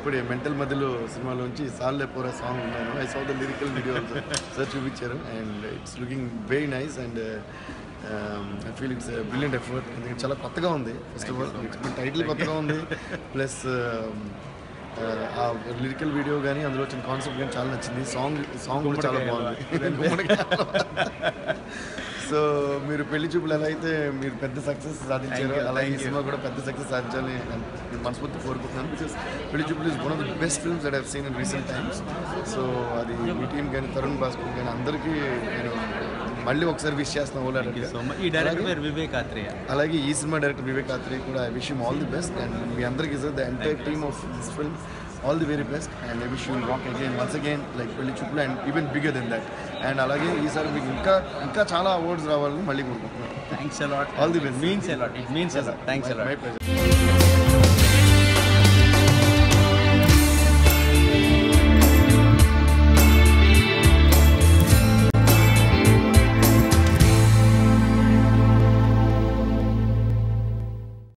ఇప్పుడే మెంటల్ మధ్యలో సినిమాలోంచి సాల్లే పోరా సాంగ్ ఉన్నాను I saw the lyrical video sir చూపించారు and it's looking very nice and I feel it's brilliant effort ఎందుకంటే చాలా కొత్తగా ఉంది ఫస్ట్ ఆఫ్ ఆల్ టైటిల్ కొత్తగా ఉంది ప్లస్ ఆ లిరికల్ వీడియో కానీ అందులో వచ్చిన కాన్సెప్ట్ కానీ చాలా నచ్చింది సాంగ్ సాంగ్ కూడా చాలా బాగుంది సో మీరు పెళ్లి చూపులు ఎలా అయితే మీరు పెద్ద సక్సెస్ సాధించారో అలాగే ఈ సినిమా కూడా పెద్ద సక్సెస్ సాధించాలని నేను మనస్ఫూర్తి కోరుకుంటున్నాను because Pelli Choopulu is one of the best films that have seen in recent times so అది మీ టీం కానీ తరుణ్ భాస్కర్ కానీ అందరికీ నేను మళ్ళీ ఒకసారి విష్ చేస్తున్నాను ఓలా సో ఈ డైరెక్టర్ పేరు వివేక్ ఆత్రేయ అలాగే ఈ సినిమా డైరెక్టర్ వివేక్ ఆత్రేయ కూడా I wish all the best and మీ అందరికీ sir the entire team of this film all the very best and I wish you rock again once again like Pelli Choopulu and even bigger then that and అలాగే ఈసారి మీకు ఇంకా ఇంకా చాలా awards రావాలని మళ్ళీ కోరుకుంటున్నాను thanks a lot All the best. Means a lot it means a lot thanks a lot my pleasure